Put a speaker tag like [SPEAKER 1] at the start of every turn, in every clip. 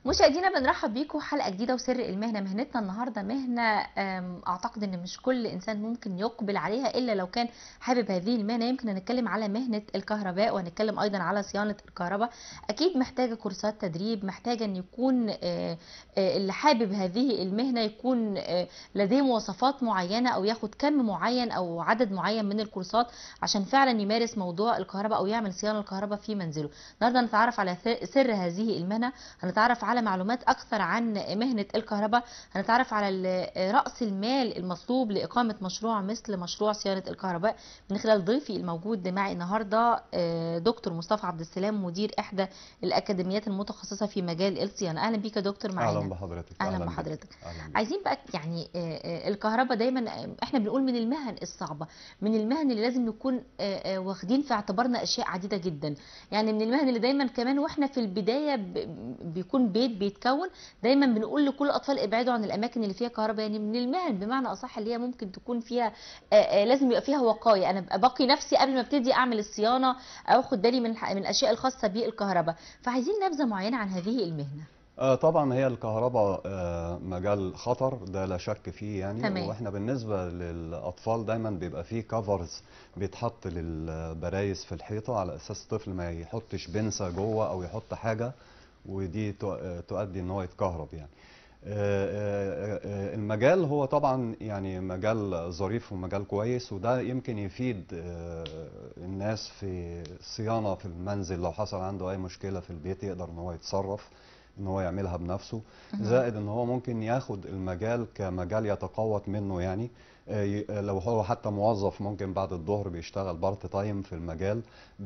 [SPEAKER 1] مشاهدينا بنرحب بيكم حلقه جديده وسر المهنه مهنتنا النهارده مهنه أم، اعتقد ان مش كل انسان ممكن يقبل عليها الا لو كان حابب هذه المهنه يمكن هنتكلم على مهنه الكهرباء وهنتكلم ايضا على صيانه الكهرباء اكيد محتاجه كورسات تدريب محتاجه ان يكون آه، آه، اللي حابب هذه المهنه يكون آه، لديه مواصفات معينه او ياخد كم معين او عدد معين من الكورسات عشان فعلا يمارس موضوع الكهرباء او يعمل صيانه الكهرباء في منزله النهارده نتعرف على ث- سر هذه المهنه هنتعرف على معلومات اكثر عن مهنه الكهرباء هنتعرف على ال- راس المال المطلوب لاقامه مشروع مثل مشروع صيانه الكهرباء من خلال ضيفي الموجود معي النهارده آه، دكتور مصطفى عبد السلام مدير احدى الاكاديميات المتخصصه في مجال الصيانه اهلا بيك يا دكتور معانا
[SPEAKER 2] اهلا بحضرتك
[SPEAKER 1] اهلا
[SPEAKER 2] بك.
[SPEAKER 1] بحضرتك
[SPEAKER 2] اهلا بك.
[SPEAKER 1] عايزين بقى يعني آه، آه، الكهرباء دايما آه، احنا بنقول من المهن الصعبه من المهن اللي لازم نكون آه، آه، واخدين في اعتبارنا اشياء عديده جدا يعني من المهن اللي دايما كمان واحنا في البدايه ب- بيكون بيت بيتكون دايما بنقول لكل الاطفال ابعدوا عن الاماكن اللي فيها كهرباء يعني من المهن بمعنى اصح اللي هي ممكن تكون فيها آه، آه، لازم يبقى فيها وقايه انا ابقى باقي نفسي قبل ما ابتدي اعمل الصيانه او اخد بالي من الح- من الاشياء الخاصه بالكهرباء فعايزين نبذه معينه عن هذه المهنه
[SPEAKER 2] آه طبعا هي الكهرباء آه مجال خطر ده لا شك فيه يعني
[SPEAKER 1] تمام.
[SPEAKER 2] واحنا بالنسبه للاطفال دايما بيبقى فيه كفرز بيتحط للبرايز في الحيطه على اساس الطفل ما يحطش بنسه جوه او يحط حاجه ودي تؤ- آه، تؤدي ان هو يتكهرب يعني آه، آه، آه، المجال هو طبعا يعني مجال ظريف ومجال كويس وده يمكن يفيد آه، الناس في صيانة في المنزل لو حصل عنده أي مشكلة في البيت يقدر إن هو يتصرف إن هو يعملها بنفسه
[SPEAKER 1] مهم.
[SPEAKER 2] زائد إن هو ممكن ياخد المجال كمجال يتقوت منه يعني آه، ي- لو هو حتى موظف ممكن بعد الظهر بيشتغل بارت تايم في المجال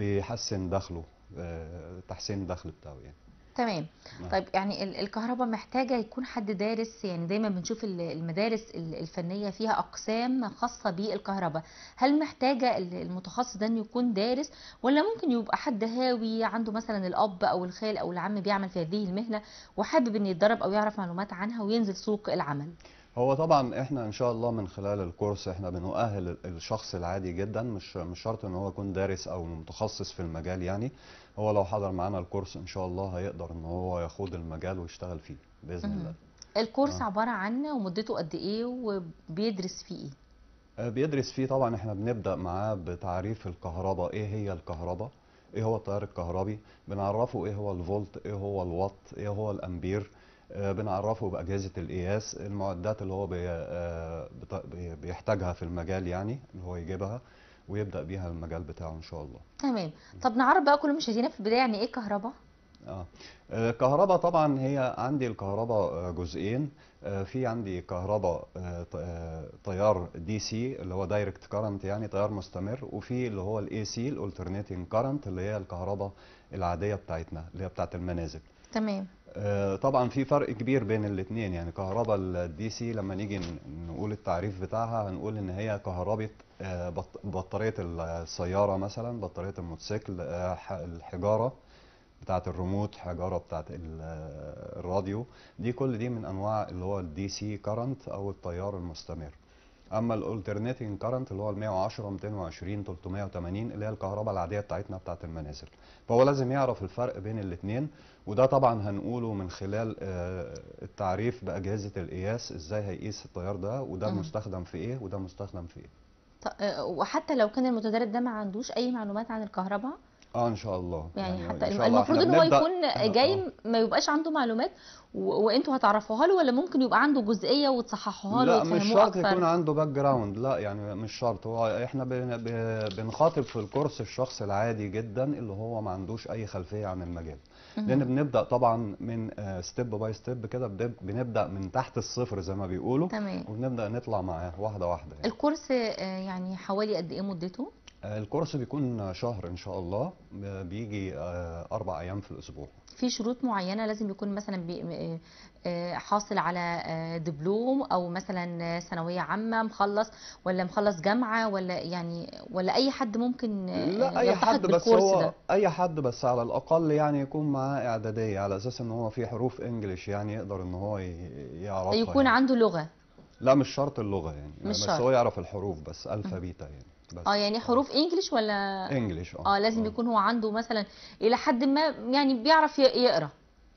[SPEAKER 2] بيحسن دخله آه، تحسين الدخل بتاعه يعني
[SPEAKER 1] تمام
[SPEAKER 2] نعم.
[SPEAKER 1] طيب يعني ال- الكهرباء محتاجة يكون حد دارس يعني دايما بنشوف ال- المدارس ال- الفنية فيها أقسام خاصة بالكهرباء هل محتاجة ال- المتخصص ده إنه يكون دارس ولا ممكن يبقى حد هاوي عنده مثلا الأب أو الخال أو العم بيعمل في هذه المهنة وحابب إنه يتدرب أو يعرف معلومات عنها وينزل سوق العمل
[SPEAKER 2] هو طبعا احنا ان شاء الله من خلال الكورس احنا بنؤهل ال- الشخص العادي جدا مش مش شرط ان هو يكون دارس او متخصص في المجال يعني هو لو حضر معانا الكورس ان شاء الله هيقدر ان هو يخوض المجال ويشتغل فيه باذن
[SPEAKER 1] مهم.
[SPEAKER 2] الله
[SPEAKER 1] الكورس
[SPEAKER 2] آه.
[SPEAKER 1] عبارة عن ومدته قد إيه وبيدرس فيه إيه
[SPEAKER 2] آه، بيدرس فيه طبعا احنا بنبدأ معاه بتعريف الكهرباء ايه هي الكهرباء ايه هو التيار الكهربي بنعرفه ايه هو الفولت ايه هو الوات ايه هو الامبير آه، بنعرفه بأجهزة القياس المعدات اللي هو بي آه، بت- بي- بيحتاجها في المجال يعني اللي هو يجيبها ويبدأ بيها المجال بتاعه ان شاء الله
[SPEAKER 1] تمام طب نعرف بقى كل مشاهدينا في البداية يعني إيه كهرباء
[SPEAKER 2] اه آه، الكهرباء طبعا هي عندي الكهرباء آه، جزئين آه، في عندي كهرباء آه، ط- آه، تيار دي سي اللي هو دايركت كارنت يعني تيار مستمر وفي اللي هو الاي سي الالترنيتنج كارنت اللي هي الكهرباء العاديه بتاعتنا اللي هي بتاعت المنازل
[SPEAKER 1] تمام
[SPEAKER 2] آه، طبعا في فرق كبير بين الاثنين يعني كهرباء الدي سي لما نيجي ن- نقول التعريف بتاعها هنقول ان هي كهرباء آه، بط- بطاريه السياره مثلا بطاريه الموتوسيكل آه، ح- الحجاره بتاعه الريموت حجاره بتاعه ال- آه، الراديو دي كل دي من انواع اللي هو الدي سي كارنت او التيار المستمر اما الالترنيتنج كارنت اللي هو ال 110 220 380 اللي هي الكهرباء العاديه بتاعتنا بتاعت المنازل فهو لازم يعرف الفرق بين الاثنين وده طبعا هنقوله من خلال آه، التعريف باجهزه القياس ازاي هيقيس التيار ده وده
[SPEAKER 1] مم.
[SPEAKER 2] مستخدم في ايه وده مستخدم في ايه
[SPEAKER 1] ط- آه، وحتى لو كان المتدرب ده ما عندوش اي معلومات عن الكهرباء
[SPEAKER 2] اه ان شاء الله
[SPEAKER 1] يعني حتى
[SPEAKER 2] إن
[SPEAKER 1] الم-
[SPEAKER 2] شاء الله
[SPEAKER 1] المفروض
[SPEAKER 2] إحنا
[SPEAKER 1] ان هو
[SPEAKER 2] بنبدأ-
[SPEAKER 1] يكون
[SPEAKER 2] إحنا-
[SPEAKER 1] جاي
[SPEAKER 2] آه.
[SPEAKER 1] ما يبقاش عنده معلومات و- وانتوا هتعرفوها له ولا ممكن يبقى عنده جزئيه وتصححوها له
[SPEAKER 2] لا مش
[SPEAKER 1] وتفهموه
[SPEAKER 2] شرط يكون
[SPEAKER 1] اكتر
[SPEAKER 2] عنده باك جراوند لا يعني مش شرط هو احنا بن- ب- بنخاطب في الكورس الشخص العادي جدا اللي هو ما عندوش اي خلفيه عن المجال لان
[SPEAKER 1] مهم.
[SPEAKER 2] بنبدا طبعا من ستيب باي ستيب كده بنب- بنبدا من تحت الصفر زي ما بيقولوا
[SPEAKER 1] تمام
[SPEAKER 2] وبنبدا نطلع معاه واحده واحده يعني.
[SPEAKER 1] الكورس آه، يعني حوالي قد ايه مدته
[SPEAKER 2] آه، الكورس بيكون شهر ان شاء الله ب- بيجي آه، اربع ايام في الاسبوع
[SPEAKER 1] في شروط معينه لازم يكون مثلا بي آه، آه، حاصل على آه، دبلوم او مثلا آه، ثانويه عامه مخلص ولا مخلص جامعه ولا يعني ولا اي حد ممكن آه،
[SPEAKER 2] لا اي
[SPEAKER 1] يلتحق
[SPEAKER 2] حد بس
[SPEAKER 1] بالكورس
[SPEAKER 2] هو
[SPEAKER 1] ده
[SPEAKER 2] اي حد بس على الاقل يعني يكون معاه اعداديه على اساس ان هو في حروف انجليش يعني يقدر ان هو ي- يعرفها
[SPEAKER 1] يكون
[SPEAKER 2] يعني.
[SPEAKER 1] عنده لغه
[SPEAKER 2] لا مش شرط اللغه يعني
[SPEAKER 1] مش
[SPEAKER 2] بس
[SPEAKER 1] شرط.
[SPEAKER 2] هو يعرف الحروف بس الفا بيتا يعني بس
[SPEAKER 1] اه يعني حروف انجليش ولا
[SPEAKER 2] انجليش اه
[SPEAKER 1] اه لازم يكون هو عنده مثلا الى حد ما يعني بيعرف ي- يقرا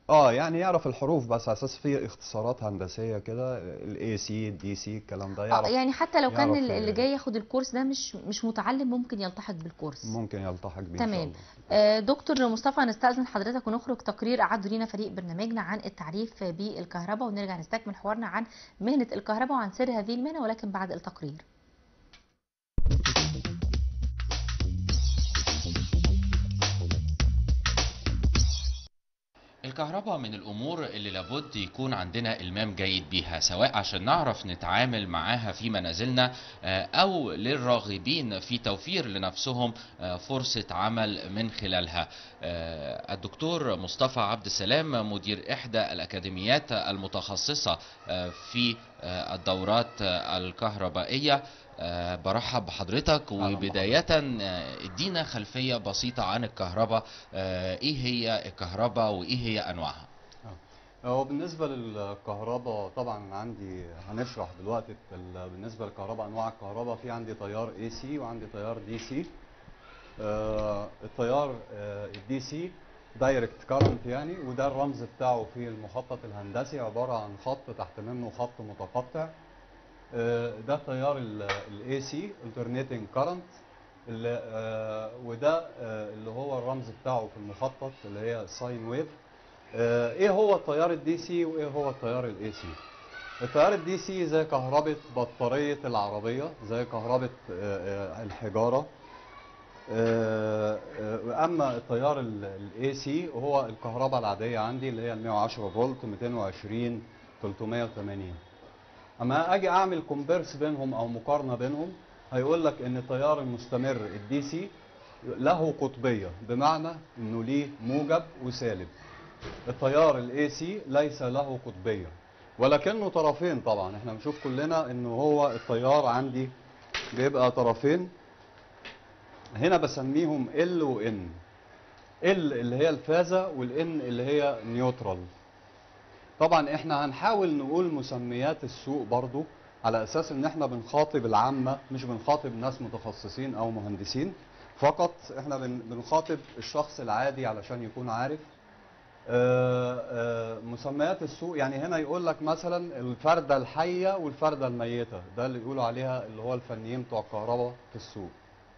[SPEAKER 2] اه يعني يعرف الحروف بس على اساس في اختصارات هندسيه كده الاي سي الدي سي الكلام ده
[SPEAKER 1] اه
[SPEAKER 2] يعرف
[SPEAKER 1] يعني حتى لو كان
[SPEAKER 2] يعرف
[SPEAKER 1] ال- اللي
[SPEAKER 2] ي-
[SPEAKER 1] جاي ياخد الكورس ده مش مش متعلم ممكن يلتحق بالكورس
[SPEAKER 2] ممكن يلتحق بيه ان شاء
[SPEAKER 1] تمام
[SPEAKER 2] الله
[SPEAKER 1] آه، دكتور مصطفى نستأذن حضرتك ونخرج تقرير أعد لينا فريق برنامجنا عن التعريف بالكهرباء ونرجع نستكمل حوارنا عن مهنة الكهرباء وعن سر هذه المهنة ولكن بعد التقرير
[SPEAKER 3] الكهرباء من الأمور اللي لابد يكون عندنا إلمام جيد بيها سواء عشان نعرف نتعامل معاها في منازلنا آه، أو للراغبين في توفير لنفسهم آه، فرصة عمل من خلالها آه، الدكتور مصطفى عبد السلام مدير إحدى الأكاديميات المتخصصة آه، في آه، الدورات آه، الكهربائية آه، برحب بحضرتك
[SPEAKER 2] أهلا
[SPEAKER 3] وبداية آه، ادينا خلفية بسيطة عن الكهرباء آه، ايه هي الكهرباء وايه هي انواعها
[SPEAKER 2] هو بالنسبة للكهرباء طبعا عندي هنشرح دلوقتي ال- بالنسبة للكهرباء أنواع الكهرباء في عندي تيار اي سي وعندي تيار دي سي التيار الدي سي دايركت كارنت يعني وده الرمز بتاعه في المخطط الهندسي عبارة عن خط تحت منه خط متقطع آه، ده تيار الاي سي alternating current اللي آه، وده آه، اللي هو الرمز بتاعه في المخطط اللي هي ساين ويف آه، ايه هو التيار الدي سي وايه هو التيار الاي سي التيار الدي سي زي كهربة بطارية العربية زي كهربة آه، آه، الحجارة آه، آه، اما التيار الاي سي هو الكهرباء العادية عندي اللي هي ال 110 فولت 220 380 اما اجي اعمل كومبيرس بينهم او مقارنه بينهم هيقول لك ان التيار المستمر الدي سي له قطبيه بمعنى انه ليه موجب وسالب التيار الاي سي ليس له قطبيه ولكنه طرفين طبعا احنا بنشوف كلنا ان هو التيار عندي بيبقى طرفين هنا بسميهم ال وان ال اللي هي الفازه والان اللي هي نيوترال طبعا احنا هنحاول نقول مسميات السوق برضو على اساس ان احنا بنخاطب العامة مش بنخاطب ناس متخصصين او مهندسين فقط احنا بن- بنخاطب الشخص العادي علشان يكون عارف آه، آه، مسميات السوق يعني هنا يقول لك مثلا الفردة الحية والفردة الميتة ده اللي يقولوا عليها اللي هو الفنيين بتوع الكهرباء في السوق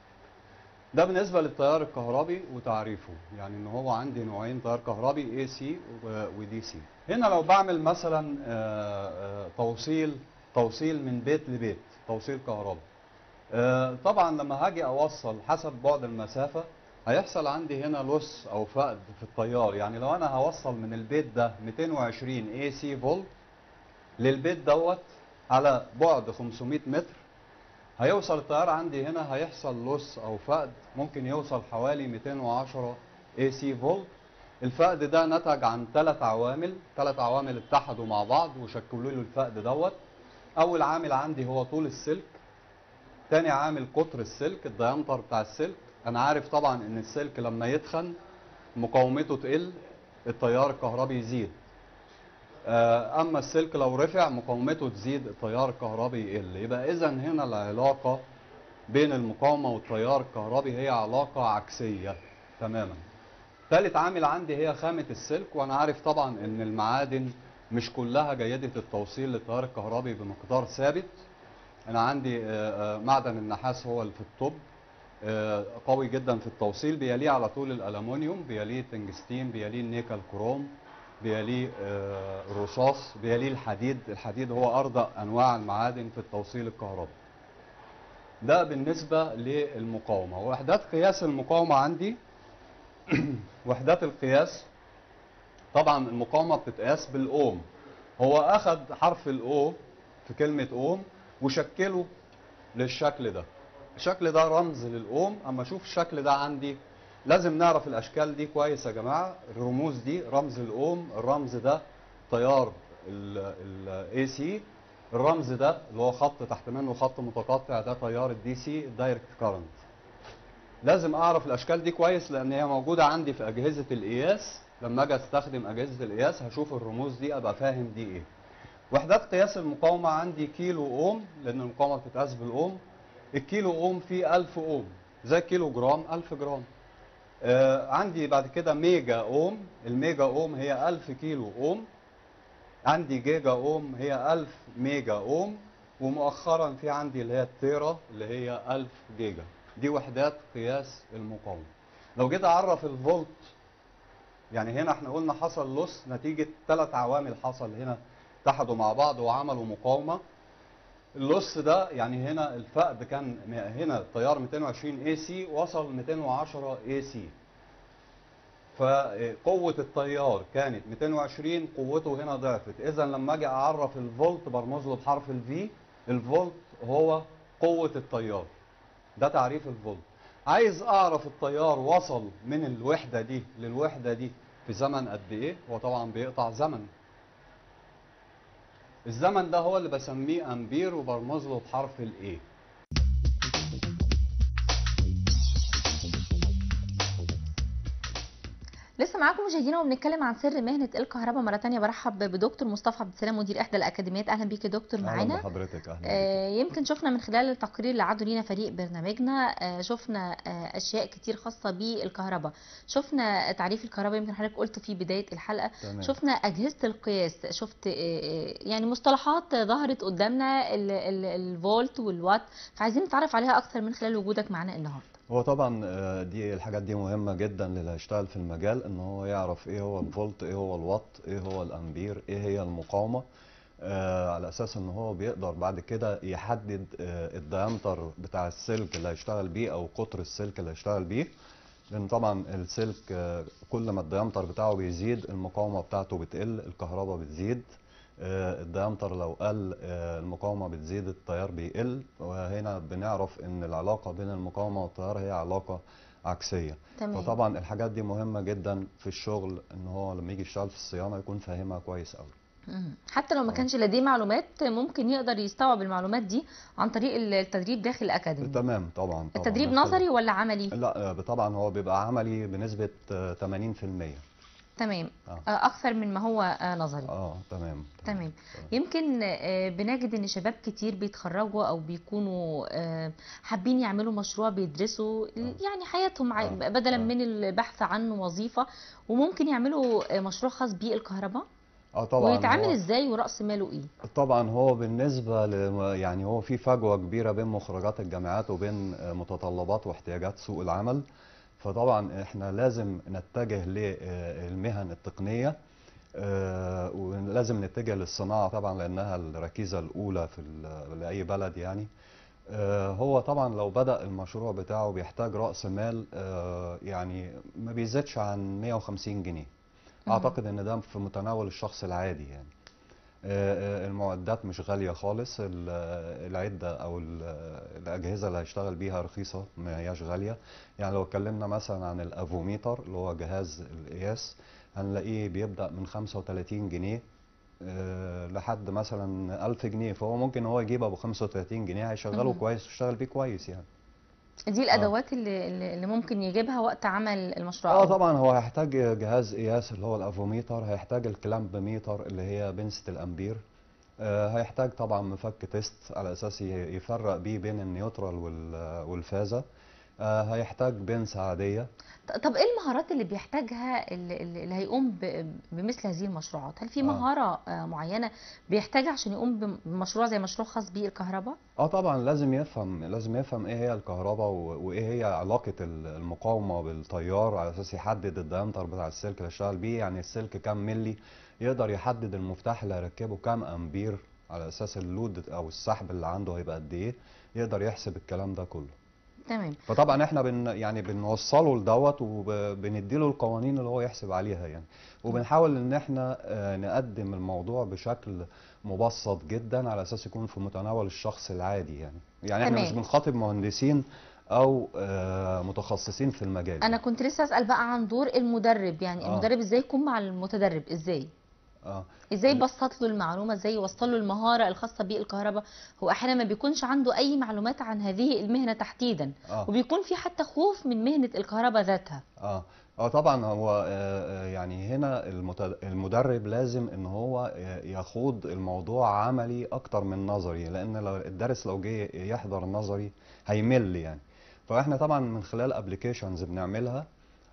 [SPEAKER 2] ده بالنسبة للتيار الكهربي وتعريفه يعني ان هو عندي نوعين تيار كهربي اي سي ودي سي هنا لو بعمل مثلا آه، آه، توصيل توصيل من بيت لبيت توصيل كهربي آه، طبعا لما هاجي اوصل حسب بعد المسافة هيحصل عندي هنا لص او فقد في التيار يعني لو انا هوصل من البيت ده 220 اي سي فولت للبيت دوت على بعد 500 متر هيوصل التيار عندي هنا هيحصل لص او فقد ممكن يوصل حوالي 210 اي سي فولت الفقد ده نتج عن ثلاث عوامل ثلاث عوامل اتحدوا مع بعض وشكلوا له الفقد دوت اول عامل عندي هو طول السلك تاني عامل قطر السلك الديامتر بتاع السلك انا عارف طبعا ان السلك لما يتخن مقاومته تقل التيار الكهربي يزيد آه، اما السلك لو رفع مقاومته تزيد التيار الكهربي يقل يبقى اذا هنا العلاقه بين المقاومه والتيار الكهربي هي علاقه عكسيه تماما ثالث عامل عندي هي خامه السلك وانا عارف طبعا ان المعادن مش كلها جيده التوصيل للتيار الكهربي بمقدار ثابت انا عندي آه، آه، معدن النحاس هو اللي في الطب آه، قوي جدا في التوصيل بيليه على طول الالومنيوم بيليه التنجستين بيليه النيكل كروم بيليه آه، الرصاص بيليه الحديد الحديد هو ارضى انواع المعادن في التوصيل الكهربي ده بالنسبه للمقاومه وحدات قياس المقاومه عندي وحدات القياس طبعا المقاومه بتتقاس بالاوم هو اخذ حرف الاو في كلمه اوم وشكله للشكل ده الشكل ده رمز للاوم اما اشوف الشكل ده عندي لازم نعرف الاشكال دي كويس يا جماعه الرموز دي رمز الاوم الرمز ده تيار الاي سي الرمز ده اللي هو خط تحت منه خط متقطع ده تيار الدي سي الدايركت كارنت لازم اعرف الاشكال دي كويس لان هي موجوده عندي في اجهزه القياس لما اجي استخدم اجهزه القياس هشوف الرموز دي ابقى فاهم دي ايه وحدات قياس المقاومه عندي كيلو اوم لان المقاومه بتتقاس بالاوم الكيلو اوم فيه 1000 اوم زي كيلو جرام 1000 جرام آه عندي بعد كده ميجا اوم الميجا اوم هي 1000 كيلو اوم عندي جيجا اوم هي 1000 ميجا اوم ومؤخرا في عندي اللي هي التيرا اللي هي 1000 جيجا دي وحدات قياس المقاومه لو جيت اعرف الفولت يعني هنا احنا قلنا حصل لص نتيجه ثلاث عوامل حصل هنا اتحدوا مع بعض وعملوا مقاومه اللص ده يعني هنا الفقد كان هنا التيار 220 اي سي وصل 210 اي سي فقوة التيار كانت 220 قوته هنا ضعفت اذا لما اجي اعرف الفولت برمز له بحرف الفي الفولت هو قوة التيار ده تعريف الفولت عايز اعرف التيار وصل من الوحدة دي للوحدة دي في زمن قد ايه هو طبعا بيقطع زمن الزمن ده هو اللي بسميه امبير وبرمز له بحرف الاي
[SPEAKER 1] لسه معاكم مشاهدينا وبنتكلم عن سر مهنه الكهرباء مره تانية برحب بدكتور مصطفى عبد السلام مدير احدى الاكاديميات اهلا بيك يا دكتور
[SPEAKER 2] اهلا
[SPEAKER 1] معانا
[SPEAKER 2] بحضرتك اهلا بيك.
[SPEAKER 1] آه، يمكن شفنا من خلال التقرير اللي عدوا لينا فريق برنامجنا آه، شفنا آه، اشياء كتير خاصه بالكهرباء شفنا تعريف الكهرباء يمكن حضرتك قلته في بدايه الحلقه
[SPEAKER 2] تمام.
[SPEAKER 1] شفنا اجهزه القياس شفت آه، آه، يعني مصطلحات ظهرت قدامنا ال- ال- الفولت والوات فعايزين نتعرف عليها اكتر من خلال وجودك معانا النهارده
[SPEAKER 2] هو طبعا آه، دي الحاجات دي مهمة جدا للي هيشتغل في المجال ان هو يعرف ايه هو الفولت ايه هو الوات ايه هو الامبير ايه هي المقاومة آه على اساس ان هو بيقدر بعد كده يحدد آه الديامتر بتاع السلك اللي هيشتغل بيه او قطر السلك اللي هيشتغل بيه لان طبعا السلك آه كل ما الديامتر بتاعه بيزيد المقاومة بتاعته بتقل الكهرباء بتزيد آه، الديامتر لو قل آه، المقاومة بتزيد التيار بيقل وهنا بنعرف ان العلاقة بين المقاومة والتيار هي علاقة عكسية
[SPEAKER 1] تمام
[SPEAKER 2] فطبعا الحاجات دي مهمة جدا في الشغل ان هو لما يجي يشتغل في الصيانة يكون فاهمها كويس قوي
[SPEAKER 1] مم. حتى لو ما
[SPEAKER 2] آه.
[SPEAKER 1] كانش لديه معلومات ممكن يقدر يستوعب المعلومات دي عن طريق التدريب داخل الاكاديمي
[SPEAKER 2] تمام طبعا طبعا
[SPEAKER 1] التدريب
[SPEAKER 2] بس-
[SPEAKER 1] نظري ولا عملي
[SPEAKER 2] لا آه، طبعا هو بيبقى عملي بنسبة آه، 80%
[SPEAKER 1] تمام
[SPEAKER 2] اه
[SPEAKER 1] آه، اكثر من ما هو آه، نظري
[SPEAKER 2] اه تمام
[SPEAKER 1] تمام يمكن آه، بنجد ان شباب كتير بيتخرجوا او بيكونوا آه، حابين يعملوا مشروع بيدرسوا يعني حياتهم ع-
[SPEAKER 2] آه.
[SPEAKER 1] بدلا
[SPEAKER 2] آه.
[SPEAKER 1] من البحث عن وظيفة وممكن يعملوا آه، مشروع خاص بالكهرباء
[SPEAKER 2] اه طبعا
[SPEAKER 1] ويتعامل
[SPEAKER 2] هو-
[SPEAKER 1] ازاي ورأس ماله ايه
[SPEAKER 2] طبعا هو بالنسبة ل يعني هو في فجوة كبيرة بين مخرجات الجامعات وبين آه، متطلبات واحتياجات سوق العمل فطبعا احنا لازم نتجه للمهن التقنية آه، ولازم نتجه للصناعة طبعا لأنها الركيزة الأولى في ال- لأي بلد يعني آه، هو طبعا لو بدأ المشروع بتاعه بيحتاج رأس مال آه، يعني ما بيزيدش عن 150 جنيه
[SPEAKER 1] مهم.
[SPEAKER 2] أعتقد إن ده في متناول الشخص العادي يعني آه، آه، المعدات مش غالية خالص ال- آه، العدة أو ال- آه، الأجهزة اللي هيشتغل بيها رخيصة ما هياش غالية يعني لو اتكلمنا مثلا عن الأفوميتر اللي هو جهاز القياس هنلاقيه بيبدأ من 35 جنيه آه، لحد مثلا 1000 جنيه فهو ممكن هو يجيب أبو 35 جنيه هيشغله
[SPEAKER 1] مهم.
[SPEAKER 2] كويس ويشتغل بيه كويس يعني
[SPEAKER 1] دي الادوات اللي, اللي اللي ممكن يجيبها وقت عمل المشروع
[SPEAKER 2] اه
[SPEAKER 1] أو-
[SPEAKER 2] طبعا هو هيحتاج جهاز قياس اللي هو الافوميتر هيحتاج الكلامب ميتر اللي هي بنسة الامبير آه، هيحتاج طبعا مفك تيست على اساس ي- يفرق بيه بين النيوترال وال- والفازة آه، هيحتاج بنس عادية
[SPEAKER 1] ط- طب ايه المهارات اللي بيحتاجها اللي, اللي اللي هيقوم ب- بمثل هذه المشروعات هل في
[SPEAKER 2] آه.
[SPEAKER 1] مهارة آه، معينة بيحتاجها عشان يقوم بم- بمشروع زي مشروع خاص بالكهرباء
[SPEAKER 2] اه طبعا لازم يفهم لازم يفهم ايه هي الكهرباء و- وايه هي علاقة ال- المقاومة بالتيار على اساس يحدد الديامتر بتاع السلك اللي هيشتغل بيه يعني السلك كام ملي يقدر يحدد المفتاح اللي هيركبه كام امبير على اساس اللود او السحب اللي عنده هيبقى قد ايه يقدر يحسب الكلام ده كله
[SPEAKER 1] تمام
[SPEAKER 2] فطبعا احنا بن يعني بنوصله لدوت وبنديله القوانين اللي هو يحسب عليها يعني وبنحاول ان احنا آه، نقدم الموضوع بشكل مبسط جدا على اساس يكون في متناول الشخص العادي يعني يعني احنا
[SPEAKER 1] تمام.
[SPEAKER 2] مش بنخاطب مهندسين او آه، متخصصين في المجال
[SPEAKER 1] انا كنت لسه اسال بقى عن دور المدرب يعني
[SPEAKER 2] آه.
[SPEAKER 1] المدرب ازاي يكون مع المتدرب ازاي
[SPEAKER 2] اه
[SPEAKER 1] ازاي يبسط له المعلومه ازاي يوصل له المهاره الخاصه بالكهرباء هو احيانا ما بيكونش عنده اي معلومات عن هذه المهنه تحديدا
[SPEAKER 2] اه
[SPEAKER 1] وبيكون في حتى خوف من مهنه الكهرباء ذاتها
[SPEAKER 2] اه اه طبعا هو آه، آه، يعني هنا المت- المدرب لازم ان هو ي- يخوض الموضوع عملي اكتر من نظري لان لو الدارس لو جه يحضر نظري هيمل يعني فاحنا طبعا من خلال ابلكيشنز بنعملها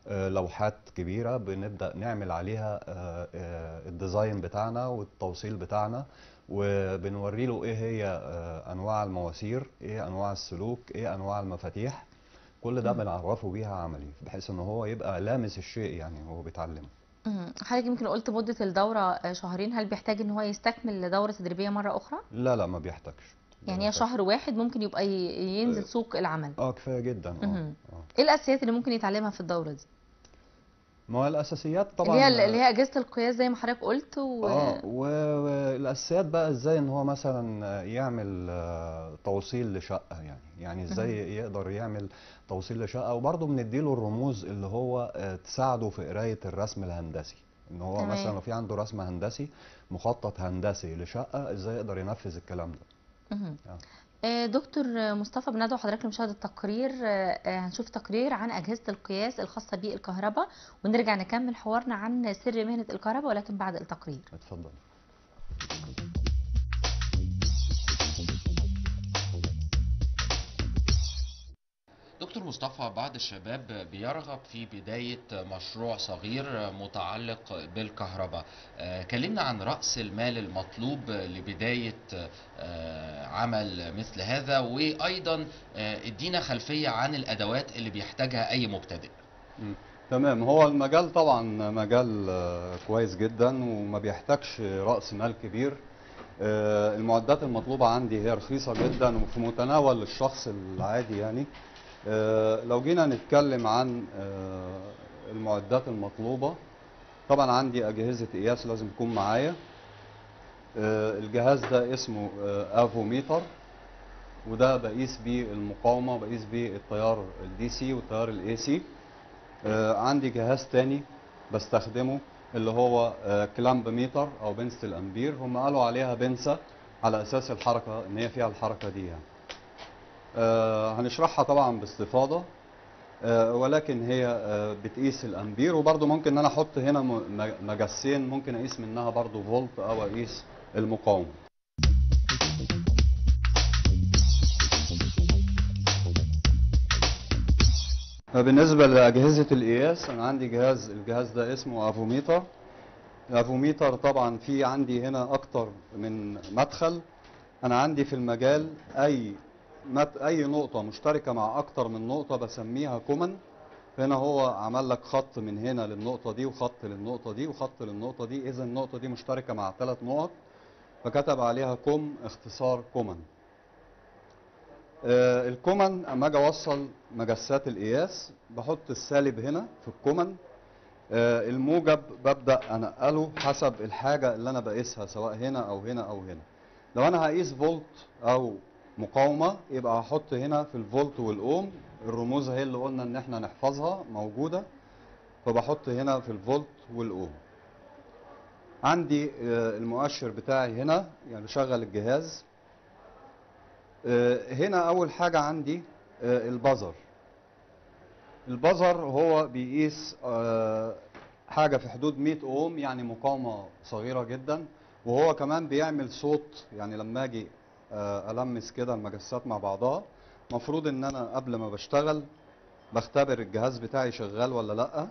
[SPEAKER 2] آه، لوحات كبيرة بنبدأ نعمل عليها آه، آه، الديزاين بتاعنا والتوصيل بتاعنا وبنوري له ايه هي آه، انواع المواسير ايه انواع السلوك ايه انواع المفاتيح كل ده
[SPEAKER 1] مم.
[SPEAKER 2] بنعرفه بيها عملي بحيث ان هو يبقى لامس الشيء يعني هو بيتعلم
[SPEAKER 1] مم. حضرتك يمكن قلت مدة الدورة آه، شهرين هل بيحتاج ان هو يستكمل دورة تدريبية مرة أخرى؟
[SPEAKER 2] لا لا ما بيحتاجش ما
[SPEAKER 1] يعني هي
[SPEAKER 2] بيحتاجش.
[SPEAKER 1] شهر واحد ممكن يبقى ي- ينزل
[SPEAKER 2] آه،
[SPEAKER 1] سوق العمل
[SPEAKER 2] اه كفاية جدا اه
[SPEAKER 1] مهم.
[SPEAKER 2] اه
[SPEAKER 1] ايه الأساسيات اللي ممكن يتعلمها في الدورة دي؟
[SPEAKER 2] ما هو الاساسيات طبعا
[SPEAKER 1] اللي هي اللي هي أجهزة القياس زي ما حضرتك قلت و...
[SPEAKER 2] اه و- والاساسيات بقى ازاي ان هو مثلا يعمل آه، توصيل لشقه يعني يعني ازاي يقدر يعمل توصيل لشقه وبرضه بنديله الرموز اللي هو آه، تساعده في قرايه الرسم الهندسي ان هو
[SPEAKER 1] تمام.
[SPEAKER 2] مثلا لو في عنده رسم هندسي مخطط هندسي لشقه ازاي يقدر ينفذ الكلام ده
[SPEAKER 1] مهم.
[SPEAKER 2] آه.
[SPEAKER 1] آه، دكتور مصطفى بندعو حضرتك لمشاهدة تقرير آه، آه، هنشوف تقرير عن أجهزة القياس الخاصة بالكهرباء ونرجع نكمل حوارنا عن سر مهنة الكهرباء ولكن بعد التقرير
[SPEAKER 2] اتفضل
[SPEAKER 3] دكتور مصطفى بعض الشباب بيرغب في بداية مشروع صغير متعلق بالكهرباء آه، كلمنا عن رأس المال المطلوب لبداية آه، عمل مثل هذا وأيضا آه، ادينا خلفية عن الأدوات اللي بيحتاجها أي مبتدئ
[SPEAKER 2] مم. تمام هو المجال طبعا مجال آه، كويس جدا وما بيحتاجش رأس مال كبير آه، المعدات المطلوبة عندي هي رخيصة جدا وفي متناول الشخص العادي يعني آه، لو جينا نتكلم عن آه، المعدات المطلوبة طبعا عندي أجهزة قياس لازم تكون معايا آه، الجهاز ده اسمه آه، افوميتر وده بقيس بيه المقاومة بقيس بيه التيار الدي سي والتيار الاي سي آه، عندي جهاز تاني بستخدمه اللي هو آه، كلامب ميتر او بنسة الامبير هم قالوا عليها بنسة على اساس الحركة ان هي فيها الحركة دي يعني آه، هنشرحها طبعا باستفاضة آه، ولكن هي آه، بتقيس الامبير وبرضو ممكن ان انا احط هنا م- م- مجسين ممكن اقيس منها برضو فولت او اقيس المقاومة بالنسبة لأجهزة القياس أنا عندي جهاز الجهاز ده اسمه أفوميتر الأفوميتر طبعا في عندي هنا أكتر من مدخل أنا عندي في المجال أي مت أي نقطة مشتركة مع أكتر من نقطة بسميها كومن هنا هو عمل لك خط من هنا للنقطة دي وخط للنقطة دي وخط للنقطة دي إذا النقطة دي مشتركة مع ثلاث نقط فكتب عليها كوم اختصار كومن آه، الكومن اما اجي اوصل مجسات القياس بحط السالب هنا في الكومن آه، الموجب ببدا انقله حسب الحاجه اللي انا بقيسها سواء هنا او هنا او هنا لو انا هقيس فولت او مقاومه يبقى هحط هنا في الفولت والاوم الرموز هي اللي قلنا ان احنا نحفظها موجوده فبحط هنا في الفولت والاوم عندي آه، المؤشر بتاعي هنا يعني بشغل الجهاز آه، هنا اول حاجه عندي آه، البزر البزر هو بيقيس آه، حاجه في حدود 100 اوم يعني مقاومه صغيره جدا وهو كمان بيعمل صوت يعني لما اجي آه، المس كده المجسات مع بعضها مفروض ان انا قبل ما بشتغل بختبر الجهاز بتاعي شغال ولا لا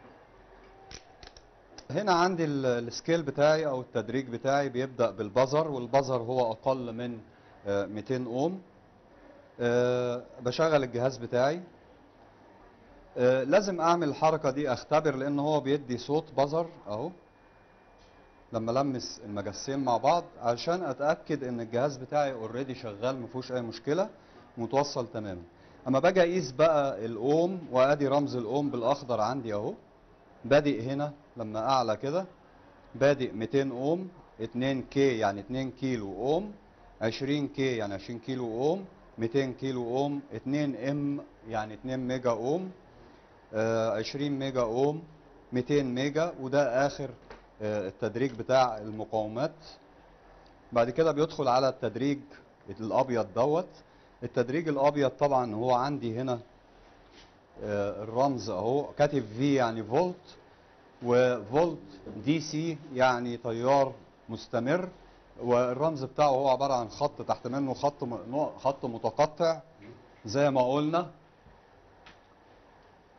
[SPEAKER 2] هنا عندي ال- السكيل بتاعي او التدريج بتاعي بيبدأ بالبزر والبزر هو اقل من آه، 200 اوم آه، بشغل الجهاز بتاعي آه، لازم اعمل الحركة دي اختبر لان هو بيدي صوت بزر اهو لما لمس المجسين مع بعض عشان اتاكد ان الجهاز بتاعي اوريدي شغال مفيهوش اي مشكله متوصل تماما اما باجي اقيس بقى الاوم وادي رمز الاوم بالاخضر عندي اهو بادئ هنا لما اعلى كده بادئ 200 اوم 2 كي يعني 2 كيلو اوم 20 كي يعني 20 كيلو اوم 200 كيلو اوم 2 ام يعني 2 ميجا اوم آه، 20 ميجا اوم 200 ميجا وده اخر آه، التدريج بتاع المقاومات بعد كده بيدخل على التدريج الابيض دوت التدريج الابيض طبعا هو عندي هنا آه، الرمز اهو كاتب في يعني فولت وفولت دي سي يعني تيار مستمر والرمز بتاعه هو عباره عن خط تحت منه خط م- نوع- خط متقطع زي ما قلنا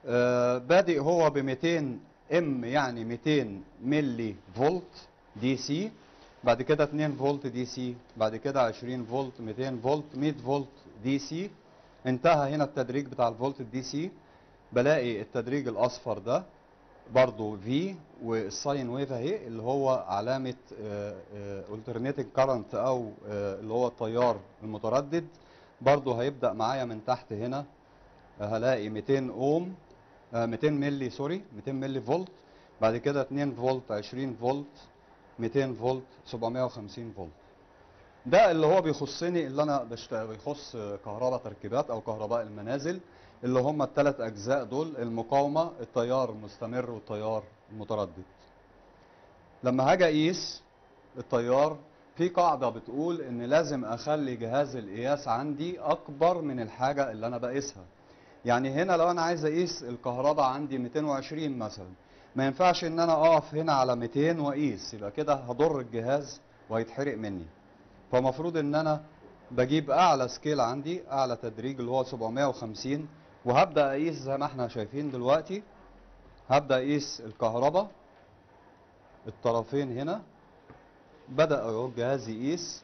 [SPEAKER 2] آه، بادئ هو ب 200 ام يعني 200 ملي فولت دي سي بعد كده 2 فولت دي سي بعد كده 20 فولت 200 فولت 100 فولت دي سي انتهى هنا التدريج بتاع الفولت الدي سي بلاقي التدريج الاصفر ده برضو في والساين ويف اهي اللي هو علامه الترنيتنج كارنت او آه، اللي هو التيار المتردد برضو هيبدا معايا من تحت هنا آه، هلاقي 200 اوم آه، 200 ملي سوري 200 ملي فولت بعد كده 2 فولت 20 فولت 200 فولت 750 فولت ده اللي هو بيخصني اللي انا بشتغل بيخص كهرباء تركيبات او كهرباء المنازل اللي هم الثلاث اجزاء دول المقاومه التيار المستمر والتيار المتردد لما هاجي اقيس التيار في قاعده بتقول ان لازم اخلي جهاز القياس عندي اكبر من الحاجه اللي انا بقيسها يعني هنا لو انا عايز اقيس الكهرباء عندي 220 مثلا ما ينفعش ان انا اقف هنا على 200 واقيس يبقى كده هضر الجهاز وهيتحرق مني فمفروض ان انا بجيب اعلى سكيل عندي اعلى تدريج اللي هو 750 وهبدا اقيس زي ما احنا شايفين دلوقتي هبدا اقيس الكهرباء الطرفين هنا بدا اهو الجهاز يقيس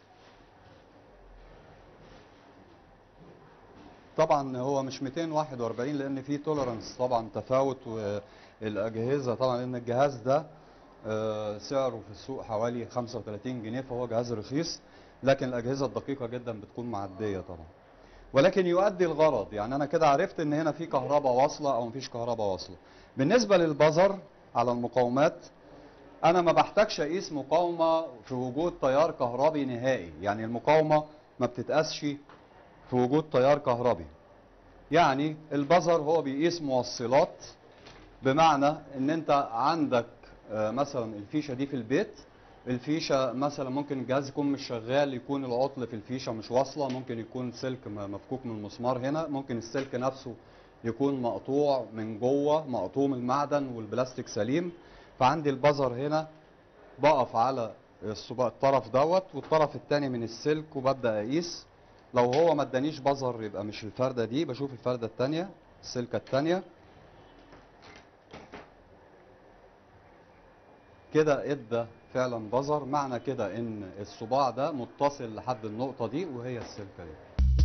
[SPEAKER 2] طبعا هو مش 241 لان في توليرانس طبعا تفاوت والاجهزه طبعا لان الجهاز ده آه، سعره في السوق حوالي 35 جنيه فهو جهاز رخيص لكن الاجهزه الدقيقه جدا بتكون معديه طبعا ولكن يؤدي الغرض يعني انا كده عرفت ان هنا في كهرباء واصله او مفيش كهرباء واصله بالنسبه للبزر على المقاومات انا ما بحتاجش اقيس مقاومه في وجود تيار كهربي نهائي يعني المقاومه ما بتتقاسش في وجود تيار كهربي يعني البزر هو بيقيس موصلات بمعنى ان انت عندك آه، مثلا الفيشه دي في البيت الفيشه مثلا ممكن الجهاز يكون مش شغال يكون العطل في الفيشه مش واصله ممكن يكون سلك م- مفكوك من المسمار هنا ممكن السلك نفسه يكون مقطوع من جوه مقطوم المعدن والبلاستيك سليم فعندي البزر هنا بقف على الصبا- الطرف دوت والطرف التاني من السلك وببدا اقيس لو هو ما ادانيش بزر يبقى مش الفرده دي بشوف الفرده التانيه السلكه التانيه كده ادى فعلا بزر معنى كده ان الصباع ده متصل لحد النقطه دي وهي السلكه دي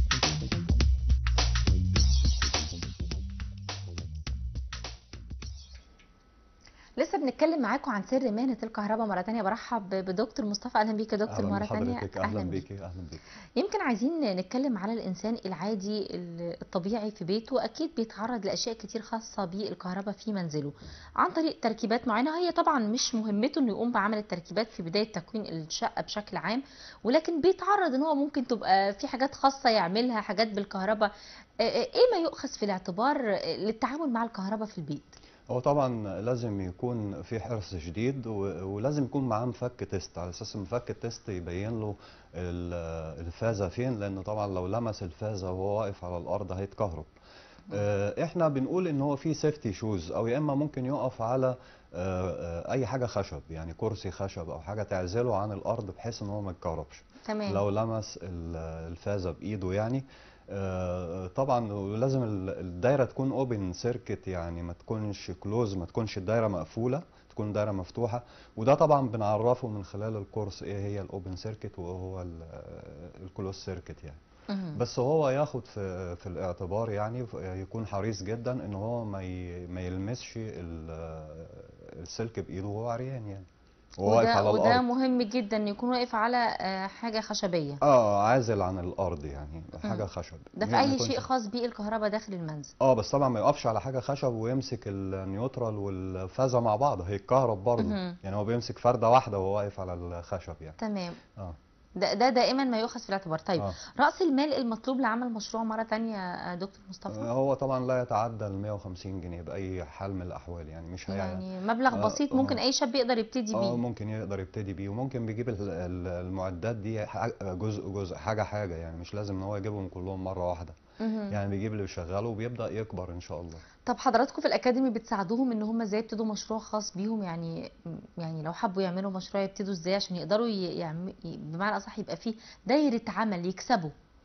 [SPEAKER 1] لسه بنتكلم معاكم عن سر مهنه الكهرباء مره تانية برحب بدكتور مصطفى اهلا بيك يا دكتور
[SPEAKER 2] اهلا
[SPEAKER 1] مره تانية
[SPEAKER 2] بحضرتك اهلا بيكي اهلا بيكي
[SPEAKER 1] يمكن عايزين نتكلم على الانسان العادي الطبيعي في بيته اكيد بيتعرض لاشياء كتير خاصه بالكهرباء في منزله عن طريق تركيبات معينه هي طبعا مش مهمته انه يقوم بعمل التركيبات في بدايه تكوين الشقه بشكل عام ولكن بيتعرض ان هو ممكن تبقى في حاجات خاصه يعملها حاجات بالكهرباء آه، آه، ايه ما يؤخذ في الاعتبار آه، للتعامل مع الكهرباء في البيت
[SPEAKER 2] هو طبعا لازم يكون في حرص شديد و- ولازم يكون معاه مفك تيست على اساس مفك التيست يبين له ال- الفازه فين لان طبعا لو لمس الفازه وهو واقف على الارض هيتكهرب آه، احنا بنقول ان هو في سيفتي شوز او يا اما ممكن يقف على آه، آه، اي حاجه خشب يعني كرسي خشب او حاجه تعزله عن الارض بحيث ان هو ما يتكهربش
[SPEAKER 1] تمام
[SPEAKER 2] لو لمس ال- الفازه بايده يعني آه، طبعا ولازم ال- الدايره تكون اوبن سيركت يعني ما تكونش كلوز ما تكونش الدايره مقفوله تكون دايره مفتوحه وده طبعا بنعرفه من خلال الكورس ايه هي الاوبن سيركت وهو الكلوز سيركت يعني
[SPEAKER 1] مهم.
[SPEAKER 2] بس هو ياخد في في الاعتبار يعني يكون حريص جدا ان هو ما ي- ما يلمسش ال- السلك بايده وهو عريان يعني وهو واقف
[SPEAKER 1] وده,
[SPEAKER 2] على
[SPEAKER 1] وده
[SPEAKER 2] الارض
[SPEAKER 1] مهم جدا إن يكون واقف على آه، حاجه خشبيه
[SPEAKER 2] اه عازل عن الارض يعني حاجه
[SPEAKER 1] مم.
[SPEAKER 2] خشب
[SPEAKER 1] ده في
[SPEAKER 2] ما
[SPEAKER 1] اي
[SPEAKER 2] يكونش-
[SPEAKER 1] شيء خاص بالكهرباء داخل المنزل
[SPEAKER 2] اه بس طبعا ما يقفش على حاجه خشب ويمسك النيوترال والفازه مع بعض هيتكهرب برضه
[SPEAKER 1] مهم.
[SPEAKER 2] يعني هو بيمسك فرده واحده وهو واقف على الخشب يعني
[SPEAKER 1] تمام
[SPEAKER 2] اه
[SPEAKER 1] ده, ده دائما ما يؤخذ في الاعتبار طيب
[SPEAKER 2] آه.
[SPEAKER 1] رأس المال المطلوب لعمل مشروع مرة تانية آه، دكتور
[SPEAKER 2] آه،
[SPEAKER 1] مصطفى
[SPEAKER 2] هو طبعا لا يتعدى ال 150 جنيه باي حال من الاحوال يعني مش هي
[SPEAKER 1] يعني مبلغ
[SPEAKER 2] آه،
[SPEAKER 1] بسيط
[SPEAKER 2] آه.
[SPEAKER 1] ممكن اي شاب يقدر يبتدي
[SPEAKER 2] اه
[SPEAKER 1] بيه
[SPEAKER 2] ممكن يقدر يبتدي بيه وممكن بيجيب ال- ال- المعدات دي ح- جزء جزء حاجه حاجه يعني مش لازم ان هو يجيبهم كلهم مره واحده
[SPEAKER 1] مهم.
[SPEAKER 2] يعني بيجيب اللي بيشغله وبيبدا يكبر ان شاء الله
[SPEAKER 1] طب حضراتكم في الاكاديمي بتساعدوهم ان هم ازاي يبتدوا مشروع خاص بيهم يعني يعني لو حبوا يعملوا مشروع يبتدوا ازاي عشان يقدروا ي- يعم... ي- بمعنى اصح يبقى فيه دايرة عمل يكسبوا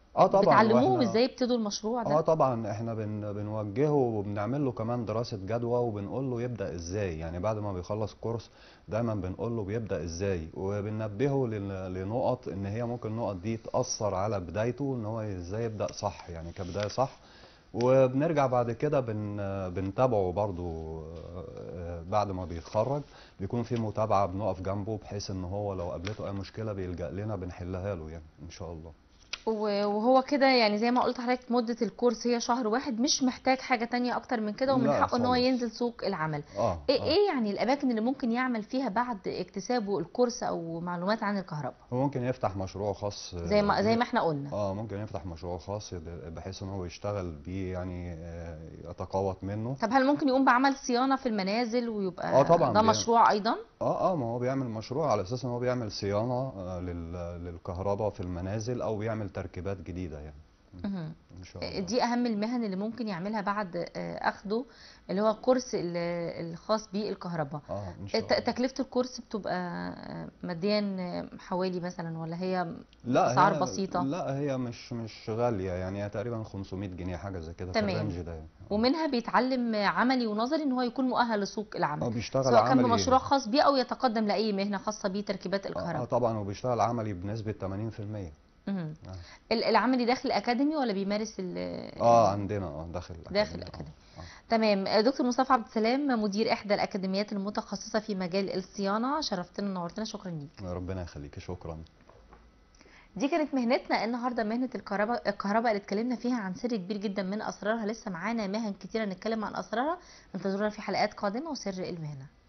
[SPEAKER 2] اه طبعا
[SPEAKER 1] بتعلموهم
[SPEAKER 2] وإحنا-
[SPEAKER 1] ازاي يبتدوا المشروع
[SPEAKER 2] اه
[SPEAKER 1] ده
[SPEAKER 2] طبعا احنا بن بنوجهه وبنعمل له كمان دراسة جدوى وبنقول له يبدأ ازاي يعني بعد ما بيخلص كورس دايما بنقول له بيبدأ ازاي وبننبهه لن- لنقط ان هي ممكن النقط دي تأثر على بدايته ان هو ازاي يبدأ صح يعني كبداية صح وبنرجع بعد كده بن بنتابعه برضو آه، بعد ما بيتخرج بيكون في متابعة بنقف جنبه بحيث ان هو لو قابلته اي مشكلة بيلجأ لنا بنحلها له يعني ان شاء الله
[SPEAKER 1] و- وهو كده يعني زي ما قلت لحضرتك مدة الكورس هي شهر واحد مش محتاج حاجة تانية أكتر من كده ومن
[SPEAKER 2] لا
[SPEAKER 1] حقه إن هو
[SPEAKER 2] خالص.
[SPEAKER 1] ينزل سوق العمل
[SPEAKER 2] اه
[SPEAKER 1] إيه
[SPEAKER 2] آه.
[SPEAKER 1] إيه يعني الأماكن اللي ممكن يعمل فيها بعد اكتسابه الكورس أو معلومات عن الكهرباء
[SPEAKER 2] هو ممكن يفتح مشروع خاص
[SPEAKER 1] زي ما زي
[SPEAKER 2] بيه.
[SPEAKER 1] ما إحنا قلنا
[SPEAKER 2] اه ممكن يفتح مشروع خاص يد- بحيث ان هو يشتغل بيه يعني آه، يتقوت منه
[SPEAKER 1] طب هل ممكن يقوم بعمل صيانة في المنازل ويبقى
[SPEAKER 2] آه طبعاً
[SPEAKER 1] ده
[SPEAKER 2] بيعمل.
[SPEAKER 1] مشروع أيضا
[SPEAKER 2] اه اه ما هو بيعمل مشروع على اساس ان هو بيعمل صيانة آه، لل- للكهرباء في المنازل او بيعمل تركيبات جديدة يعني
[SPEAKER 1] مهم.
[SPEAKER 2] ان شاء الله
[SPEAKER 1] دي أهم المهن اللي ممكن يعملها بعد آه، أخده اللي هو الكورس ال- الخاص بالكهرباء
[SPEAKER 2] اه ان شاء
[SPEAKER 1] الت-
[SPEAKER 2] الله
[SPEAKER 1] تكلفة الكورس بتبقى آه، ماديا آه، حوالي مثلا ولا هي
[SPEAKER 2] لا
[SPEAKER 1] أسعار
[SPEAKER 2] هي
[SPEAKER 1] بسيطة
[SPEAKER 2] لا هي مش مش غالية يعني هي تقريبا 500 جنيه حاجة زي كده في
[SPEAKER 1] تمام.
[SPEAKER 2] الرينج ده يعني
[SPEAKER 1] ومنها بيتعلم عملي ونظري ان هو يكون مؤهل لسوق
[SPEAKER 2] اه
[SPEAKER 1] العمل
[SPEAKER 2] بيشتغل
[SPEAKER 1] سواء كان
[SPEAKER 2] عملي
[SPEAKER 1] بمشروع خاص بيه او يتقدم لاي مهنه خاصه بيه تركيبات
[SPEAKER 2] اه آه،
[SPEAKER 1] الكهرباء
[SPEAKER 2] طبعا وبيشتغل عملي بنسبة 80%
[SPEAKER 1] مهم.
[SPEAKER 2] آه.
[SPEAKER 1] ال- العملي داخل الاكاديمي ولا بيمارس ال-
[SPEAKER 2] اه عندنا اه داخل
[SPEAKER 1] داخل
[SPEAKER 2] الأكاديمية،
[SPEAKER 1] الأكاديمية.
[SPEAKER 2] اه
[SPEAKER 1] تمام دكتور مصطفى عبد السلام مدير احدى الاكاديميات المتخصصه في مجال الصيانه شرفتنا ونورتنا شكرا ليك
[SPEAKER 2] آه. ربنا يخليك شكرا
[SPEAKER 1] دي كانت مهنتنا النهارده مهنه الكهرباء الكهرباء اللي اتكلمنا فيها عن سر كبير جدا من اسرارها لسه معانا مهن كتيره نتكلم عن اسرارها انتظرونا في حلقات قادمه وسر المهنه